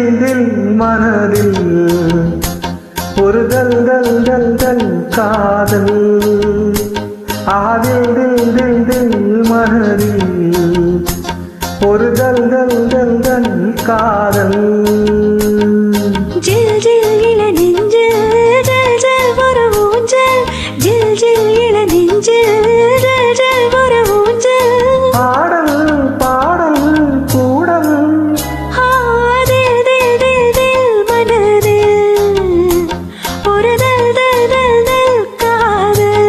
தில் தில் மனதில் ஒரு தல் தல் தல் தல் காதல் ஆதில் தில் தில் தில் மனதில் ஒரு தல் தல் தல் தல் காதல் ஜில் ஜில் இள நெஞ்சில் ஜில் ஜில் ஒரு ஊஞ்சல் ஜில் ஜில் இள நெஞ்சில் ஜில் ஜில் ஒரு ஊஞ்சல் பாடல் பாடல் கூடல் ஆ, தில் தில் தில் தில் மனதில் ஒரு தல் தல் தல் தல் காதல்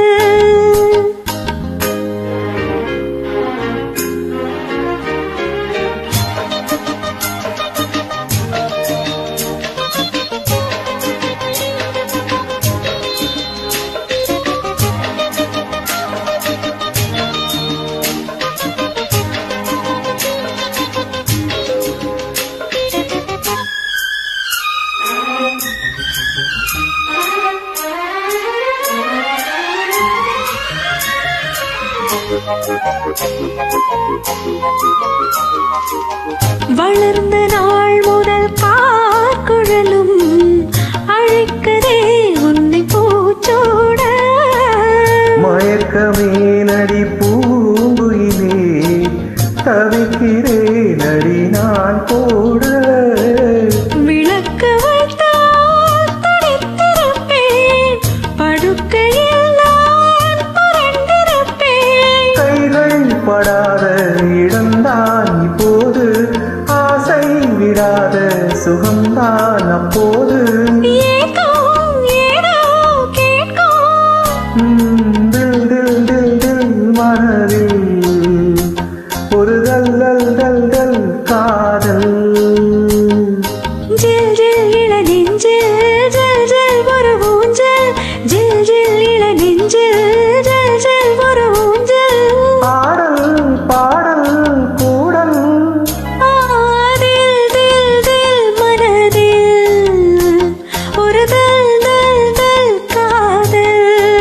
வளர்ந்த நாள் முதல் பார்க்குழலும் அழைக்கதே உன்னை பூச்சோட மயக்கமே நடி பூங்குயிலே தவிக்கிறேன் அடி நான் போட விளக்கு வைத்தால் துடித்திருப்பேன் படுக்கையில் நான் புரண்டிருப்பேன் கைகள் படாத இடம்தான் இப்போது ஆசை விடாத சுகம்தான் அப்போது ஏக்கம் ஏனோ கேட்கும் ம், தில் தில் தில் தில் மனதில் ஒரு தல் தல் தல் தல் காதல் ஜில் ஜில் இள நெஞ்சில் ஜில் ஜில் ஒரு ஊஞ்சல் ஜில் ஜில் இள நெஞ்சில் ஜில் ஜில் ஒரு ஊஞ்சல் பாடல் பாடல் கூடல் ஆ, தில் தில் தில் மனதில் ஒரு தல் தல் தல் காதல்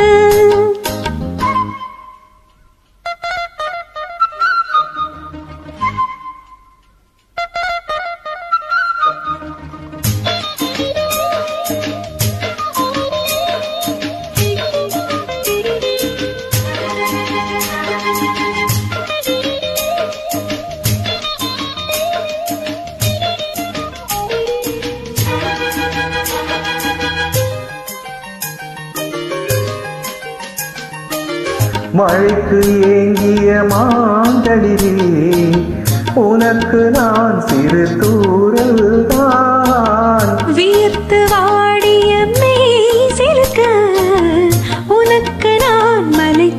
மழைக்கு ஏங்கிய மாந்தளிரே உனக்கு நான் சிறு தூரல் தான் வியர்த்து வாடிய மெய் சிலுக்க உனக்கு நான்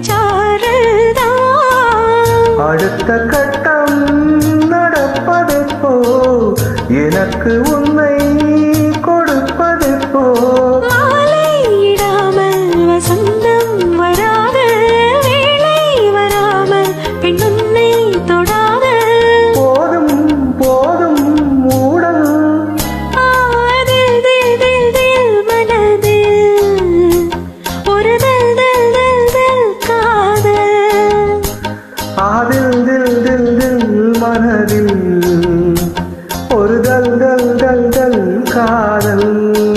மலைச்சாரல்தான் அடுத்த கட்டம் நடப்பதெப்போ எனக்கு உன்னை கொடுப்பதெப்போ மாலையிடாமல் வசந்தம் வராத வேளை வராமல் பெண் உன்னை தொடாத போதும் போதும் மூடல் ஆதில் தில் தில் தில் மனதில் ஒரு தல் தல் தல் தல் காதல் ஆதில் தில் தில் தில் மனதில் ஒரு தல் தல் தல் தல் காதல்